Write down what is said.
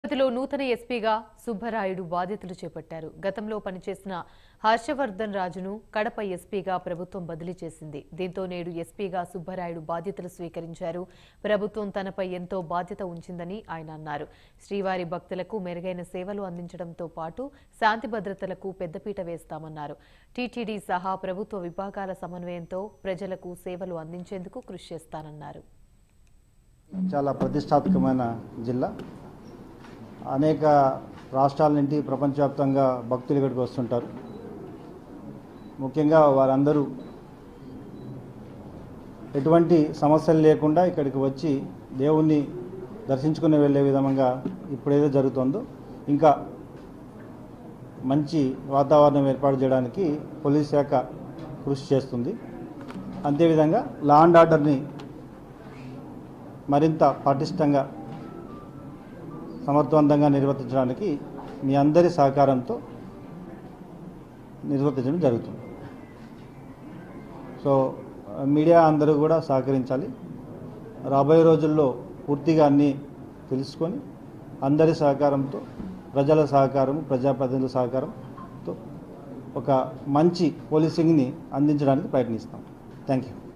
తిరుపతిలో నూతన ఎస్పీగా సుబ్బరాయుడు బాధ్యతలు చేపట్టారు గతంలో పనిచేసిన హర్షవర్ధన్ రాజును కడప ఎస్పీగా ప్రభుత్వం బదిలీ చేసింది దీంతో నేడు ఎస్పీగా సుబ్బరాయుడు బాధ్యతలు స్వీకరించారు ప్రభుత్వం తనపై ఎంతో బాధ్యత ఉంచిందని ఆయన అన్నారు శ్రీవారి భక్తులకు మెరుగైన సేవలు అందించడంతో పాటు శాంతి భద్రతలకు పెద్దపీట వేస్తామన్నారు టీటీడీ సహా ప్రభుత్వ విభాగాల సమన్వయంతో ప్రజలకు సేవలు అందించేందుకు కృషి చేస్తానన్నారు చాలా ప్రతిష్టాత్మకమైన జిల్లా అనేక రాష్ట్రాల నుండి ప్రపంచవ్యాప్తంగా భక్తులు ఇక్కడికి వస్తుంటారు ముఖ్యంగా వారందరూ ఎటువంటి సమస్యలు లేకుండా ఇక్కడికి వచ్చి దేవుణ్ణి దర్శించుకుని వెళ్ళే విధంగా ఇప్పుడేదో జరుగుతుందో ఇంకా మంచి వాతావరణం ఏర్పాటు చేయడానికి పోలీస్ శాఖ కృషి చేస్తుంది అంతేవిధంగా లా అండ్ ఆర్డర్ని మరింత పటిష్టంగా సమర్థవంతంగా నిర్వర్తించడానికి మీ అందరి సహకారంతో నిర్వర్తించడం జరుగుతుంది సో మీడియా అందరూ కూడా సహకరించాలి రాబోయే రోజుల్లో పూర్తిగా అన్నీ తెలుసుకొని అందరి సహకారంతో ప్రజల సహకారం ప్రజాప్రతినిధుల సహకారంతో ఒక మంచి పోలీసింగ్ని అందించడానికి ప్రయత్నిస్తాం థ్యాంక్ యూ